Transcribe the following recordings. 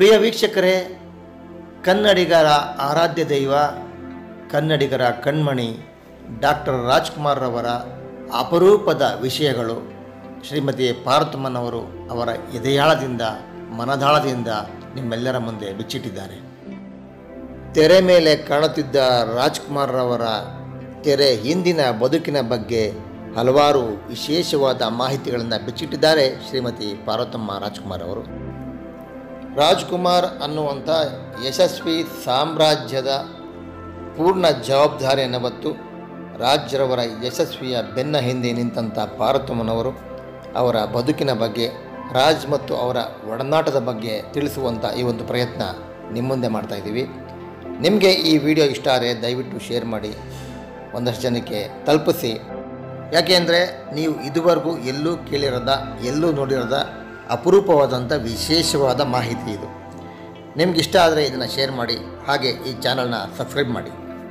ಪ್ರಿಯ ವೀಕ್ಷಕರೇ ಕನ್ನಡಿಗರ ಆರಾಧ್ಯ ದೈವ ಕನ್ನಡಿಗರ ಕಣ್ಮಣಿ ಡಾಕ್ಟರ್ ರಾಜ್ಕುಮಾರ್ ರವರ ಅಪರೂಪದ ವಿಷಯಗಳು ಶ್ರೀಮತಿ ಪಾರ್ವತಮ್ಮನವರು ಅವರ ಎದೆಯಾಳದಿಂದ ಮನದಾಳದಿಂದ ನಿಮ್ಮೆಲ್ಲರ ಮುಂದೆ ಬಿಚ್ಚಿಟ್ಟಿದ್ದಾರೆ ತೆರೆ ಮೇಲೆ ಕಾಣುತ್ತಿದ್ದ ರಾಜ್ಕುಮಾರ್ ರವರ ತೆರೆ ಹಿಂದಿನ ಬದುಕಿನ ಬಗ್ಗೆ ಹಲವಾರು ವಿಶೇಷವಾದ ಮಾಹಿತಿಗಳನ್ನು ಬಿಚ್ಚಿಟ್ಟಿದ್ದಾರೆ ಶ್ರೀಮತಿ ಪಾರ್ವತಮ್ಮ ರಾಜ್ಕುಮಾರ್ ಅವರು ರಾಜ್ಕುಮಾರ್ ಅನ್ನುವಂಥ ಯಶಸ್ವಿ ಸಾಮ್ರಾಜ್ಯದ ಪೂರ್ಣ ಜವಾಬ್ದಾರಿಯನ್ನು ಹೊತ್ತು ರಾಜ್ರವರ ಯಶಸ್ವಿಯ ಬೆನ್ನ ಹಿಂದೆ ನಿಂತಹ ಪಾರ್ವತಮ್ಮನವರು ಅವರ ಬದುಕಿನ ಬಗ್ಗೆ ರಾಜ್ ಮತ್ತು ಅವರ ಒಡನಾಟದ ಬಗ್ಗೆ ತಿಳಿಸುವಂಥ ಈ ಒಂದು ಪ್ರಯತ್ನ ನಿಮ್ಮ ಮುಂದೆ ಮಾಡ್ತಾ ಇದ್ದೀವಿ ನಿಮಗೆ ಈ ವಿಡಿಯೋ ಇಷ್ಟ ಆದರೆ ದಯವಿಟ್ಟು ಶೇರ್ ಮಾಡಿ ಒಂದಷ್ಟು ಜನಕ್ಕೆ ತಲುಪಿಸಿ ಯಾಕೆಂದರೆ ನೀವು ಇದುವರೆಗೂ ಎಲ್ಲೂ ಕೇಳಿರದ ಎಲ್ಲೂ ನೋಡಿರದ ಅಪರೂಪವಾದಂಥ ವಿಶೇಷವಾದ ಮಾಹಿತಿ ಇದು ನಿಮ್ಗೆ ಇಷ್ಟ ಆದರೆ ಇದನ್ನು ಶೇರ್ ಮಾಡಿ ಹಾಗೆ ಈ ಚಾನಲ್ನ ಸಬ್ಸ್ಕ್ರೈಬ್ ಮಾಡಿ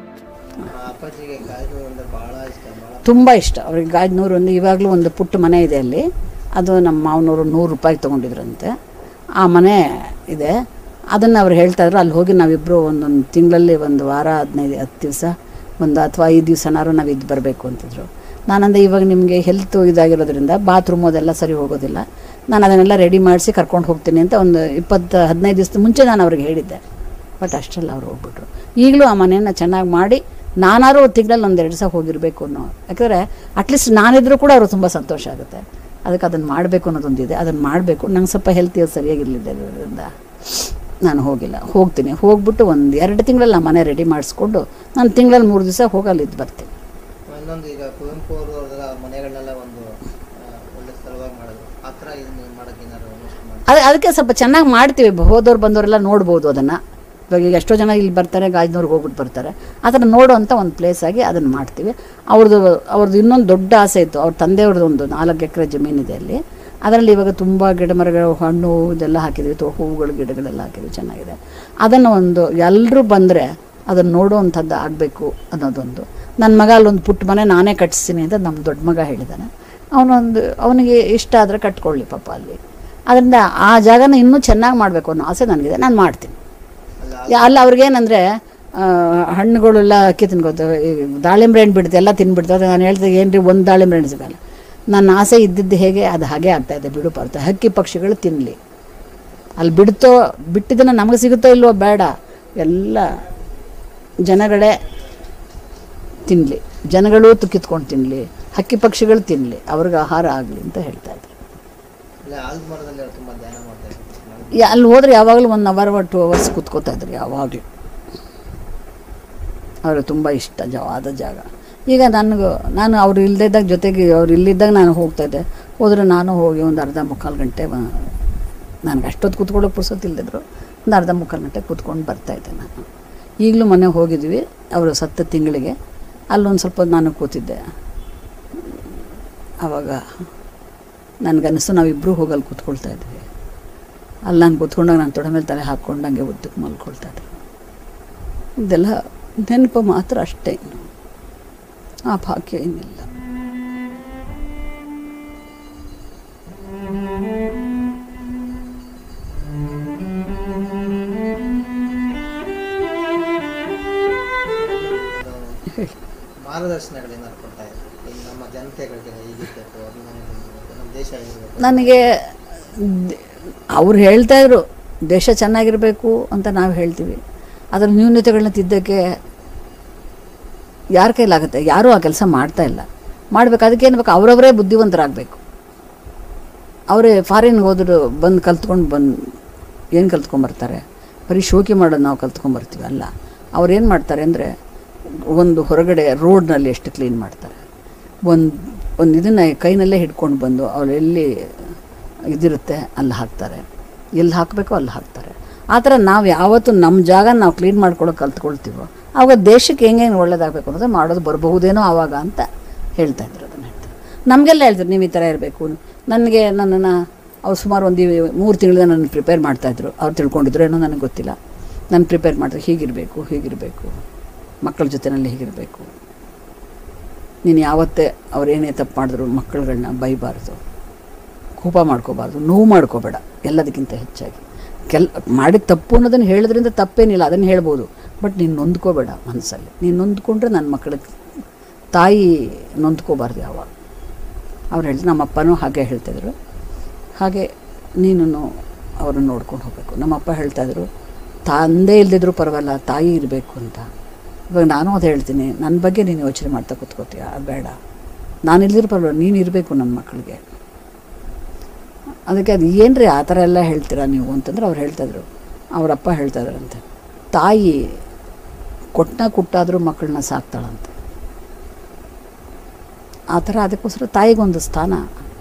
ಅಪ್ಪಾಜಿಗೆ ಕಾಯ್ದು ಅಂದ್ರೆ ಭಾಳ ಇಷ್ಟ ಭಾಳ ತುಂಬ ಇಷ್ಟ ಅವ್ರಿಗೆ ಗಾಜನೂರು ಒಂದು ಇವಾಗಲೂ ಒಂದು ಪುಟ್ಟ ಮನೆ ಇದೆ ಅಲ್ಲಿ ಅದು ನಮ್ಮ ಮಾವನವರು ನೂರು ರೂಪಾಯಿ ತೊಗೊಂಡಿದ್ರಂತೆ ಆ ಮನೆ ಇದೆ ಅದನ್ನು ಅವ್ರು ಹೇಳ್ತಾ ಇದ್ರು ಅಲ್ಲಿ ಹೋಗಿ ನಾವಿಬ್ಬರು ಒಂದೊಂದು ತಿಂಗಳಲ್ಲಿ ಒಂದು ವಾರ ಹದಿನೈದು ಹತ್ತು ದಿವಸ ಒಂದು ಅಥವಾ ಐದು ದಿವಸನಾರು ನಾವು ಇದು ಬರಬೇಕು ಅಂತಿದ್ರು ನಾನಂದೆ ಇವಾಗ ನಿಮಗೆ ಹೆಲ್ತ್ ಇದಾಗಿರೋದ್ರಿಂದ ಬಾತ್ರೂಮ್ ಅದೆಲ್ಲ ಸರಿ ಹೋಗೋದಿಲ್ಲ ನಾನು ಅದನ್ನೆಲ್ಲ ರೆಡಿ ಮಾಡಿಸಿ ಕರ್ಕೊಂಡು ಹೋಗ್ತೀನಿ ಅಂತ ಒಂದು ಇಪ್ಪತ್ತು ಹದಿನೈದು ದಿವಸದ ಮುಂಚೆ ನಾನು ಅವ್ರಿಗೆ ಹೇಳಿದ್ದೆ ಬಟ್ ಅಷ್ಟೆಲ್ಲ ಅವ್ರು ಹೋಗ್ಬಿಟ್ರು ಈಗಲೂ ಆ ಮನೆಯನ್ನು ಚೆನ್ನಾಗಿ ಮಾಡಿ ನಾನಾರು ತಿಂಗಳಲ್ಲಿ ಒಂದು ಎರಡು ದಿವಸ ಹೋಗಿರಬೇಕು ಅನ್ನೋ ಯಾಕಂದರೆ ಅಟ್ಲೀಸ್ಟ್ ನಾನಿದ್ರೂ ಕೂಡ ಅವರು ತುಂಬ ಸಂತೋಷ ಆಗುತ್ತೆ ಅದಕ್ಕೆ ಅದನ್ನು ಮಾಡಬೇಕು ಅನ್ನೋದೊಂದಿದೆ ಅದನ್ನು ಮಾಡಬೇಕು ನಂಗೆ ಸ್ವಲ್ಪ ಹೆಲ್ತ್ ಸರಿಯಾಗಿರಲಿದ್ದರಿಂದ ನಾನು ಹೋಗಿಲ್ಲ ಹೋಗ್ತೀನಿ ಹೋಗ್ಬಿಟ್ಟು ಒಂದು ಎರಡು ತಿಂಗಳಲ್ಲಿ ಆ ಮನೆ ರೆಡಿ ಮಾಡಿಸ್ಕೊಂಡು ನಾನು ತಿಂಗಳಲ್ಲಿ ಮೂರು ದಿವಸ ಹೋಗಲ್ಲಿದ್ದು ಬರ್ತೀನಿ ಇನ್ನೊಂದು ಈಗ ಕುವೆಂಪು ಅವರು ಅವ್ರದ್ದೆಲ್ಲ ಅವ್ರ ಮನೆಗಳನ್ನೆಲ್ಲ ಒಂದು ಆ, ಒಳ್ಳೆ ಸ್ಥಳವಾಗಿ ಮಾಡೋದು ಆ ಥರ ಇದನ್ನ ಮಾಡೋಕ್ಕೆ ಏನಾದ್ರು ಒಂದಷ್ಟು ಮಾಡಿ ಅದು ಅದಕ್ಕೆ ಸ್ವಲ್ಪ ಚೆನ್ನಾಗಿ ಮಾಡ್ತೀವಿ ಹೋದವ್ರು ಬಂದವರೆಲ್ಲ ನೋಡ್ಬೋದು ಅದನ್ನು ಇವಾಗ ಈಗ ಎಷ್ಟೋ ಜನ ಇಲ್ಲಿ ಬರ್ತಾರೆ ಗಾಜನವ್ರಿಗೆ ಹೋಗ್ಬಿಟ್ಟು ಬರ್ತಾರೆ ಆ ಥರ ನೋಡುವಂಥ ಒಂದು ಪ್ಲೇಸ್ ಆಗಿ ಅದನ್ನು ಮಾಡ್ತೀವಿ ಅವ್ರದ್ದು ಅವ್ರದ್ದು ಇನ್ನೊಂದು ದೊಡ್ಡ ಆಸೆ ಇತ್ತು ಅವ್ರ ತಂದೆಯವ್ರದ್ದು ಒಂದು ನಾಲ್ಕು ಎಕರೆ ಜಮೀನಿದೆ ಅಲ್ಲಿ ಅದರಲ್ಲಿ ಇವಾಗ ತುಂಬ ಗಿಡ ಮರಗಳು ಹಣ್ಣು ಇದೆಲ್ಲ ಹಾಕಿದ್ವಿ ತೊ ಹೂವುಗಳು ಗಿಡಗಳೆಲ್ಲ ಹಾಕಿದ್ವಿ ಚೆನ್ನಾಗಿದೆ ಅದನ್ನು ಒಂದು ಎಲ್ಲರೂ ಬಂದರೆ ಅದನ್ನು ನೋಡುವಂಥದ್ದು ಆಗಬೇಕು ಅನ್ನೋದೊಂದು ನನ್ನ ಮಗ ಅಲ್ಲೊಂದು ಪುಟ್ಟ ಮನೆ ನಾನೇ ಕಟ್ಟಿಸ್ತೀನಿ ಅಂತ ನಮ್ಮ ದೊಡ್ಡ ಮಗ ಹೇಳಿದ್ದಾನೆ ಅವನೊಂದು ಅವನಿಗೆ ಇಷ್ಟ ಆದರೆ ಕಟ್ಕೊಳ್ಳಿ ಪಾಪ ಅಲ್ಲಿ ಅದರಿಂದ ಆ ಜಾಗನ ಇನ್ನೂ ಚೆನ್ನಾಗಿ ಮಾಡಬೇಕು ಅನ್ನೋ ಆಸೆ ನನಗಿದೆ ನಾನು ಮಾಡ್ತೀನಿ ಅಲ್ಲ ಯಾ- ಅಲ್ಲ ಅವ್ರಿಗೇನಂದರೆ ಹಣ್ಣುಗಳೆಲ್ಲ ಅಕ್ಕಿ ತಿನ್ಕೋತವೆ ಈ ದಾಳಿಂಬೆ ಹಣ್ಣು ಬಿಡುತ್ತೆ ಎಲ್ಲ ತಿನ್ಬಿಡ್ತವೆ ನಾನು ಹೇಳ್ದೆ ಏನು ರೀ ಒಂದು ದಾಳಿಂಬೆ ಹಣ್ಣು ಸಿಗಲ್ಲ ನನ್ನ ಆಸೆ ಇದ್ದಿದ್ದು ಹೇಗೆ ಅದು ಹಾಗೆ ಆಗ್ತಾ ಇದೆ ಬಿಡು ಬರ್ತಾ ಹಕ್ಕಿ ಪಕ್ಷಿಗಳು ತಿನ್ನಲಿ ಅಲ್ಲಿ ಬಿಡ್ತೋ ಬಿಟ್ಟಿದ್ದನ್ನು ನಮಗೆ ಸಿಗುತ್ತೋ ಇಲ್ವೋ ಬೇಡ ಎಲ್ಲ ಜನಗಳೇ ತಿನ್ನಲಿ ಜನಗಳು ಕಿತ್ಕೊಂಡು ತಿನ್ನಲಿ ಹಕ್ಕಿ ಪಕ್ಷಿಗಳು ತಿನ್ನಲಿ ಅವ್ರಿಗೆ ಆಹಾರ ಆಗಲಿ ಅಂತ ಹೇಳ್ತಾ ಇದ್ದಾರೆ ಇಲ್ಲ ಆಲ್ದ ಮರದಲ್ಲಿ ಅವ್ರು ತುಂಬ ಧ್ಯಾನ ಮಾಡ್ತಾ ಇದ್ರು ಯಾ- ಅಲ್ಲಿ ಹೋದ್ರೆ ಯಾವಾಗಲೂ ಒನ್ ಅವರ್ ಟು ಅವರ್ಸ್ ಕೂತ್ಕೋತಾ ಇದ್ರು ಯಾವಾಗಲೂ ಅವ್ರಿಗೆ ತುಂಬ ಇಷ್ಟ ಜವಾದ ಜಾಗ ಈಗ ನನಗೂ ನಾನು ಅವ್ರು ಇಲ್ಲದೇ ಇದ್ದಾಗ ಜೊತೆಗೆ ಅವ್ರು ಇಲ್ಲಿದ್ದಾಗ ನಾನು ಹೋಗ್ತಾ ಇದ್ದೆ ಹೋದರೆ ನಾನು ಹೋಗಿ ಒಂದು ಅರ್ಧ ಮುಕ್ಕಾಲು ಗಂಟೆ ಬ- ನನಗೆ ಅಷ್ಟೊತ್ತು ಕೂತ್ಕೊಳ್ಳೋಕೆ ಪುರ್ಸೊತ್ತಿಲ್ದಿದ್ರು ಒಂದು ಅರ್ಧ ಮುಕ್ಕಾಲು ಗಂಟೆ ಕೂತ್ಕೊಂಡು ಬರ್ತಾಯಿದ್ದೆ ನಾನು ಈಗಲೂ ಮೊನ್ನೆ ಹೋಗಿದ್ವಿ ಅವರು ಸತ್ತ ತಿಂಗಳಿಗೆ ಅಲ್ಲೊಂದು ಸ್ವಲ್ಪ ನಾನು ಕೂತಿದ್ದೆ ಆವಾಗ ನನಗನ್ನಿಸ್ತು ನಾವಿಬ್ಬರು ಹೋಗಲ್ಲಿ ಕೂತ್ಕೊಳ್ತಾ ಇದ್ವಿ ಅಲ್ಲಿ ನಾನು ಕೂತ್ಕೊಂಡಾಗ ನಾನು ತೊಡೆ ಮೇಲೆ ತಲೆ ಹಾಕ್ಕೊಂಡಂಗೆ ಉದ್ದಕ್ಕೆ ಮಲ್ಕೊಳ್ತಾ ಇದ್ದೆ ಇದೆಲ್ಲ ನೆನಪು ಮಾತ್ರ ಅಷ್ಟೇ ಇನ್ನು ಆ ಭಾಗ್ಯ ಇನ್ನಿಲ್ಲ ಒಂದು ಮಾರ್ಗದರ್ಶನಗಳು ಏನಾದ್ರು ಕೊಡ್ತಾ ಇದ್ರು ಈಗ ನಮ್ಮ ಜನತೆಗಳಿಗೆ ಹೀಗಿರ್ಬೇಕು ಅದನ್ನ ಹೀಗಿರ್ಬೇಕು, ನಮ್ಮ ದೇಶ ಹೀಗಿರ್ಬೇಕು ನನಗೆ ದ್- ಅವ್ರು ಹೇಳ್ತಾ ಇದ್ರು ದೇಶ ಚೆನ್ನಾಗಿರಬೇಕು ಅಂತ ನಾವು ಹೇಳ್ತೀವಿ ಅದರ ನ್ಯೂನತೆಗಳನ್ನ ತಿದ್ದಕ್ಕೆ ಯಾರ ಕೈಲಾಗುತ್ತೆ ಯಾರೂ ಆ ಕೆಲಸ ಮಾಡ್ತಾ ಇಲ್ಲ ಮಾಡ್ಬೇಕು ಅದಕ್ಕೆ ಏನು ಬೇಕು ಅವರವರೇ ಬುದ್ಧಿವಂತರಾಗಬೇಕು ಅವರೇ ಫಾರಿನ್ಗೆ ಹೋದ್ರು ಬಂದು ಕಲ್ತ್ಕೊಂಡು ಬಂದು ಏನು ಕಲ್ತ್ಕೊಂಬರ್ತಾರೆ ಬರೀ ಶೋಕಿ ಮಾಡೋದು ನಾವು ಕಲ್ತ್ಕೊಂಬರ್ತೀವಿ ಅಲ್ಲ ಅವ್ರು ಏನು ಮಾಡ್ತಾರೆ ಅಂದರೆ ಒಂದು ಹೊರಗಡೆ ರೋಡ್ನಲ್ಲಿ ಎಷ್ಟು ಕ್ಲೀನ್ ಮಾಡ್ತಾರೆ ಒಂದು ಒಂದು ಇದನ್ನು ಕೈನಲ್ಲೇ ಹಿಡ್ಕೊಂಡು ಬಂದು ಅವ್ರು ಎಲ್ಲಿ ಇದಿರುತ್ತೆ ಅಲ್ಲಿ ಹಾಕ್ತಾರೆ ಎಲ್ಲಿ ಹಾಕಬೇಕೋ ಅಲ್ಲಿ ಹಾಕ್ತಾರೆ ಆ ಥರ ನಾವು ಯಾವತ್ತು ನಮ್ಮ ಜಾಗ ನಾವು ಕ್ಲೀನ್ ಮಾಡ್ಕೊಳ್ಳೋಕೆ ಕಲ್ತ್ಕೊಳ್ತೀವೋ ಆವಾಗ ದೇಶಕ್ಕೆ ಹೆಂಗೆ ಹೆಂಗೆ ಒಳ್ಳೇದಾಗಬೇಕು ಅನ್ನೋದು ಮಾಡೋದು ಬರಬಹುದೇನೋ ಆವಾಗ ಅಂತ ಹೇಳ್ತಾ ಇದ್ರು ಅದನ್ನು ಹೇಳ್ತಾರೆ ನಮಗೆಲ್ಲ ಹೇಳ್ತಾರೆ ನೀವು ಈ ಥರ ಇರಬೇಕು ನನಗೆ ನನ್ನನ್ನು ಅವ್ರು ಸುಮಾರು ಒಂದು ಮೂರು ತಿಂಗಳಿಂದ ನನ್ನ ಪ್ರಿಪೇರ್ ಮಾಡ್ತಾಯಿದ್ರು ಅವ್ರು ತಿಳ್ಕೊಂಡಿದ್ರು ಏನೋ ನನಗೆ ಗೊತ್ತಿಲ್ಲ ನಾನು ಪ್ರಿಪೇರ್ ಮಾಡಿದ್ರು ಹೀಗಿರಬೇಕು ಹೀಗಿರಬೇಕು ಮಕ್ಕಳ ಜೊತೆಯಲ್ಲಿ ಹೀಗಿರಬೇಕು ನೀನು ಯಾವತ್ತೇ ಅವ್ರು ಏನೇ ತಪ್ಪು ಮಾಡಿದ್ರು ಮಕ್ಕಳುಗಳನ್ನ ಬೈಬಾರ್ದು ಕೋಪ ಮಾಡ್ಕೋಬಾರ್ದು ನೋವು ಮಾಡ್ಕೋಬೇಡ ಎಲ್ಲದಕ್ಕಿಂತ ಹೆಚ್ಚಾಗಿ ಕೆಲ್ ಮಾಡಿದ ತಪ್ಪು ಅನ್ನೋದನ್ನು ಹೇಳೋದ್ರಿಂದ ತಪ್ಪೇನಿಲ್ಲ ಅದನ್ನು ಹೇಳ್ಬೋದು ಬಟ್ ನೀನು ನೊಂದ್ಕೋಬೇಡ ಮನಸ್ಸಲ್ಲಿ ನೀನು ನೊಂದ್ಕೊಂಡ್ರೆ ನನ್ನ ಮಕ್ಕಳಿಗೆ ತಾಯಿ ನೊಂದ್ಕೋಬಾರ್ದು ಯಾವಾಗ ಅವ್ರು ಹೇಳ್ತಾರೆ ನಮ್ಮ ಅಪ್ಪನೂ ಹಾಗೆ ಹೇಳ್ತಾಯಿದ್ರು ಹಾಗೆ ನೀನು ಅವ್ರನ್ನ ನೋಡ್ಕೊಂಡು ಹೋಗಬೇಕು ನಮ್ಮಪ್ಪ ಹೇಳ್ತಾಯಿದ್ರು ತಂದೆ ಇಲ್ದಿದ್ರೂ ಪರವಾಗಿಲ್ಲ ತಾಯಿ ಇರಬೇಕು ಅಂತ ಇವಾಗ ನಾನು ಅದು ಹೇಳ್ತೀನಿ ನನ್ನ ಬಗ್ಗೆ ನೀನು ಯೋಚನೆ ಮಾಡ್ತಾ ಕೂತ್ಕೋತೀಯ ಅದು ಬೇಡ ನಾನು ಇಲ್ದಿರೋ ಪರವಾಗಿಲ್ಲ ನೀನು ಇರಬೇಕು ನನ್ನ ಮಕ್ಕಳಿಗೆ ಅದಕ್ಕೆ ಅದು ಏನ್ರಿ ಆ ಥರ ಎಲ್ಲ ಹೇಳ್ತೀರಾ ನೀವು ಅಂತಂದ್ರೆ ಅವ್ರು ಹೇಳ್ತಾಯಿದ್ರು ಅವರಪ್ಪ ಹೇಳ್ತಾಯಿದ್ರಂತೆ ತಾಯಿ ಕೊಟ್ಟ ಕುಟ್ಟಾದರೂ ಮಕ್ಕಳನ್ನ ಸಾಕ್ತಾಳಂತೆ ಆ ಥರ ಅದಕ್ಕೋಸ್ಕರ ತಾಯಿಗೊಂದು ಸ್ಥಾನ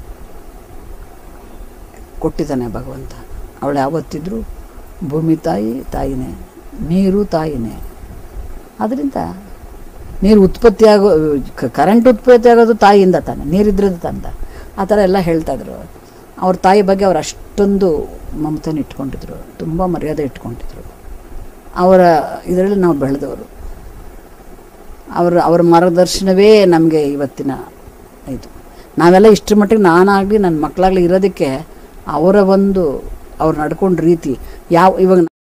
ಕೊಟ್ಟಿದ್ದಾನೆ ಭಗವಂತ ಅವಳು ಯಾವತ್ತಿದ್ರೂ ಭೂಮಿ ತಾಯಿ ತಾಯಿನೇ ನೀರು ತಾಯಿನೇ ಅದರಿಂದ ನೀರು ಉತ್ಪತ್ತಿ ಆಗೋ ಕರೆಂಟ್ ಉತ್ಪತ್ತಿ ಆಗೋದು ತಾಯಿಯಿಂದ ತಾನೆ ನೀರಿದ್ರಿಂದ ತಂದ ಆ ಥರ ಎಲ್ಲ ಹೇಳ್ತಾಯಿದ್ರು ಅವ್ರ ತಾಯಿ ಬಗ್ಗೆ ಅವ್ರು ಅಷ್ಟೊಂದು ಮಮತೆನ ಇಟ್ಕೊಂಡಿದ್ರು ತುಂಬ ಮರ್ಯಾದೆ ಇಟ್ಕೊಂಡಿದ್ರು ಅವರ ಇದರಲ್ಲಿ ನಾವು ಬೆಳೆದವರು ಅವರ ಅವರ ಮಾರ್ಗದರ್ಶನವೇ ನಮಗೆ ಇವತ್ತಿನ ಇದು ನಾವೆಲ್ಲ ಇಷ್ಟರ ಮಟ್ಟಿಗೆ ನಾನಾಗಲಿ ನನ್ನ ಮಕ್ಕಳಾಗಲಿ ಇರೋದಕ್ಕೆ ಅವರ ಒಂದು ಅವ್ರು ನಡ್ಕೊಂಡ ರೀತಿ ಯಾವ ಇವಾಗ